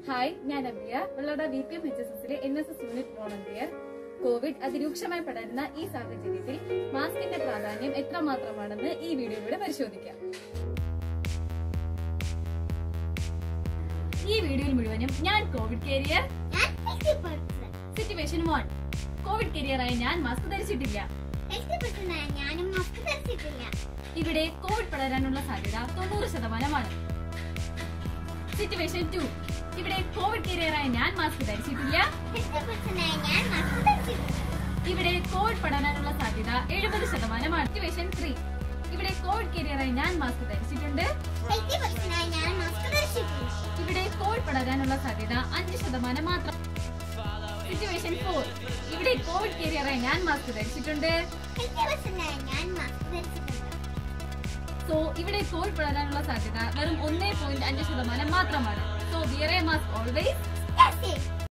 Hi ഞാൻ Abiya Vellora V P M H S എസിലെ N S S unit volunteer covid അതിരൂക്ഷമായി പടരുന്ന ഈ സാഹചര്യത്തിൽ മാസ്കിന്റെ പ്രാധാന്യം എത്രമാത്രമാണെന്ന് ഈ വീഡിയോയിലൂടെ പരിശോധിക്കാം ഈ വീഡിയോയിൽ മുഴുവനും ഞാൻ കോവിഡ് കാരിയർ ഞാൻ healthy person. Situation one covid കരിയറായി ഞാൻ മാസ്ക് ധരിച്ചിട്ടില്ല Healthy person ആയ ഞാനും mask ധരിച്ചിട്ടില്ല. ഇവിടെ കോവിഡ് പടരാനുള്ള സാധ്യത തൊണ്ണൂറ് ശതമാനമാണ് സിറ്റുവേഷൻ ടു ഇവിടെ കോവിഡ് കരിയറായി ഞാൻ മാസ്ക് ധരിച്ചിട്ടില്ല Healthy person ആയ ഞാൻ mask ധരിച്ചിട്ടുണ്ട്. ഇവിടെ കോവിഡ് പടരാനുള്ള സാധ്യത എഴുപത് ശതമാനമാണ് സിറ്റുവേഷൻ ത്രീ ഇവിടെ കോവിഡ് കരിയറായി ഞാൻ മാസ്ക് ധരിച്ചിട്ടുണ്ട് Healthy person ആയ ഞാൻ mask ധരിച്ചിട്ടില്ല. ഇവിടെ കോവിഡ് പടരാനുള്ള സാധ്യത അഞ്ച് ശതമാനം മാത്രം സിറ്റുവേഷൻ ഫോർ ഇവിടെ കോവിഡ് കരിയറായി ഞാൻ മാസ്ക് ധരിച്ചിട്ടുണ്ട് Healthy person ആയ ഞാൻ mask ധരിച്ചിട്ടുണ്ട്. സോ ഇവിടെ കോവിഡ് പടരാനുള്ള സാധ്യത വെറും ഒന്നേ പോയിന്റ് അഞ്ച് ശതമാനം മാത്രമാണ് so wear a mask always